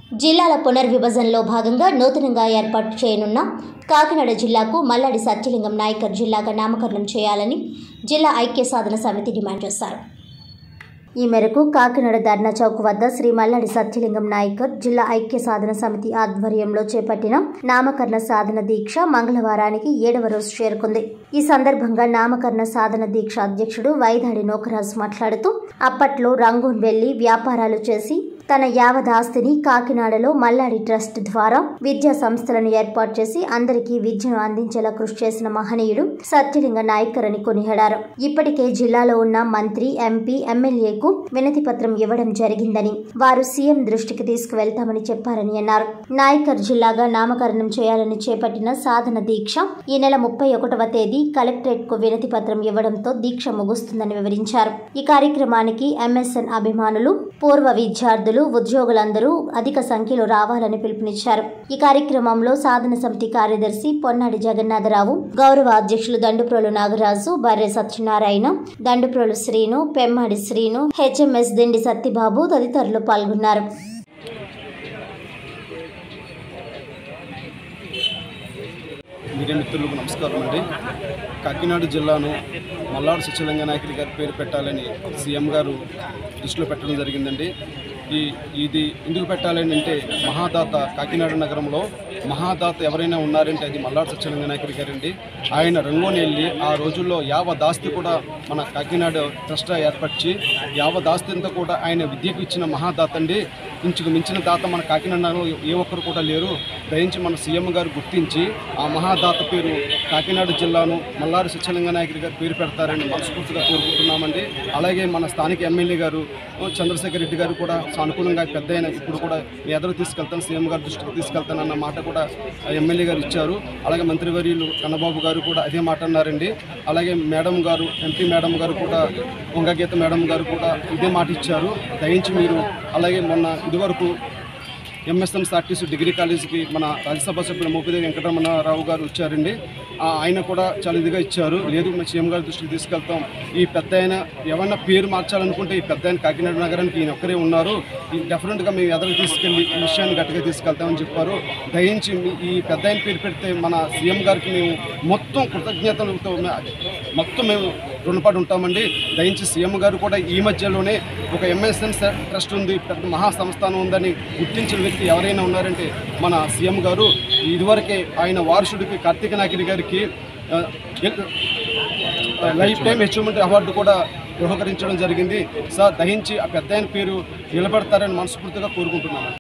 జిల్లాల పునర్విభజనలో భాగంగా నూతనంగా ఏర్పాటు చేయనున్న కాకినాడ జిల్లాకు మల్లాడి సత్యలింగం నాయకర్ జిల్లాగా నామకరణం చేయాలని జిల్లా ఐక్య సాధన సమితి డిమాండ్ చేశారు ఈ మేరకు కాకినాడ ధర్నా చౌక్ వద్ద శ్రీ మల్లాడి సత్యలింగం నాయకర్ జిల్లా ఐక్య సాధన సమితి ఆధ్వర్యంలో చేపట్టిన నామకరణ సాధన దీక్ష మంగళవారానికి ఏడవ రోజు చేరుకుంది ఈ సందర్భంగా నామకరణ సాధన దీక్ష అధ్యక్షుడు వైదాడి నోకరాజు మాట్లాడుతూ అప్పట్లో రంగూన్ వెళ్లి వ్యాపారాలు చేసి తన యావత్ ఆస్తిని కాకినాడలో మల్లాడి ట్రస్ట్ ద్వారా విద్యా సంస్థలను ఏర్పాటు చేసి అందరికీ విద్యను అందించేలా కృషి చేసిన మహనీయుడు సత్యలింగ నాయకర్ అని కొనియాడారు ఇప్పటికే జిల్లాలో ఉన్న మంత్రి ఎంపీ ఎమ్మెల్యేకు వినతి పత్రం ఇవ్వడం జరిగిందని వారు సీఎం దృష్టికి తీసుకువెళ్తామని చెప్పారని అన్నారు నాయకర్ జిల్లాగా నామకరణం చేయాలని చేపట్టిన సాధన దీక్ష ఈ నెల ముప్పై ఒకటవ తేదీ కలెక్టరేట్ కు వినతి పత్రం ఇవ్వడంతో దీక్ష ముగుస్తుందని వివరించారు ఈ కార్యక్రమానికి ఎంఎస్ఎన్ అభిమానులు పూర్వ విద్యార్థులు ఉద్యోగులందరూ అధిక సంఖ్యలో రావాలని పిలుపునిచ్చారు ఈ కార్యక్రమంలో సాధన సమితి కార్యదర్శి పొన్నాడి జగన్నాథరావు గౌరవ అధ్యక్షులు దండుప్రోలు నాగరాజు బర్రె సత్యనారాయణ దండుప్రోలు శ్రీను పెమ్మాడి శ్రీను హెచ్ఎంఎస్ దిండి సత్యబాబు తదితరులు పాల్గొన్నారు మీడియా మిత్రులకు నమస్కారం అండి కాకినాడ జిల్లాను మల్లాడు సత్యలింగ నాయకుడి గారి పేరు పెట్టాలని సీఎం గారు దృష్టిలో పెట్టడం జరిగిందండి ఈ ఇది ఎందుకు పెట్టాలని అంటే మహాదాత కాకినాడ నగరంలో మహాదాత ఎవరైనా ఉన్నారంటే అది మల్లాడు సత్యలింగ నాయకుడి గారండి ఆయన రంగోని వెళ్ళి ఆ రోజుల్లో యావ దాస్తి కూడా మన కాకినాడ ట్రస్ట్ ఏర్పరిచి యావ దాస్తి అంతా కూడా ఆయన విద్యకు ఇచ్చిన మహాదాత అండి ఇంచుకు మించిన దాత మన కాకినాడ నగరంలో ఏ ఒక్కరు కూడా లేరు దయించి మన సీఎం గారు గుర్తించి ఆ మహాదాత పేరు కాకినాడ జిల్లాను మల్లారి సత్యలింగ నాయకుడి గారి పేరు పెడతారని మనస్ఫూర్తిగా కోరుకుంటున్నామండి అలాగే మన స్థానిక ఎమ్మెల్యే గారు చంద్రశేఖర్ రెడ్డి గారు కూడా సానుకూలంగా పెద్ద అయిన ఇప్పుడు కూడా మీ ఎదురు తీసుకెళ్తాను సీఎం గారి దృష్టికి తీసుకెళ్తాను అన్న మాట కూడా ఆ ఎమ్మెల్యే గారు ఇచ్చారు అలాగే మంత్రివర్యులు కన్నబాబు గారు కూడా అదే మాట అన్నారండి అలాగే మేడం గారు ఎంపీ మేడం గారు కూడా వంగగీత మేడం గారు కూడా ఇదే మాట ఇచ్చారు దయించి మీరు అలాగే మొన్న ఇదివరకు ఎంఎస్ఎం సార్టీసీ డిగ్రీ కాలేజీకి మన రాజ్యసభ సభ్యులు మోపిదేవి వెంకటరమణారావు గారు వచ్చారండి ఆ, ఆయన కూడా చాలా ఇదిగా ఇచ్చారు లేదు మా సీఎం గారి దృష్టికి తీసుకెళ్తాం ఈ పెద్ద ఆయన ఏమన్నా పేరు మార్చాలనుకుంటే ఈ పెద్ద ఆయన కాకినాడ నగరానికి ఈయన ఒక్కరే ఉన్నారు ఈ డెఫినెట్గా మేము ఎదురు తీసుకెళ్ళి ఈ విషయాన్ని గట్టిగా తీసుకెళ్తామని చెప్పారు దయించి మీ- ఈ పెద్ద ఆయన పేరు పెడితే మన సీఎం గారికి మేము మొత్తం కృతజ్ఞతలతో మే- మొత్తం మేము రుణపడి ఉంటామండి దయించి సీఎం గారు కూడా ఈ మధ్యలోనే ఒక ఎంఎస్ఎన్ ట్రస్ట్ ఉంది పెద్ద మహా సంస్థానం ఉందని గుర్తించిన వ్యక్తి ఎవరైనా ఉన్నారంటే మన సీఎం గారు ఇదివరకే ఆయన వారసుడికి కార్తీక నాయకుడి గారికి ఆ, ఎల్- లైఫ్ టైం అచీవ్మెంట్ అవార్డు కూడా బహుకరించడం జరిగింది సార్ దయించి ఆ పెద్ద ఆయన పేరు నిలబెడతారని మనస్ఫూర్తిగా కోరుకుంటున్నాను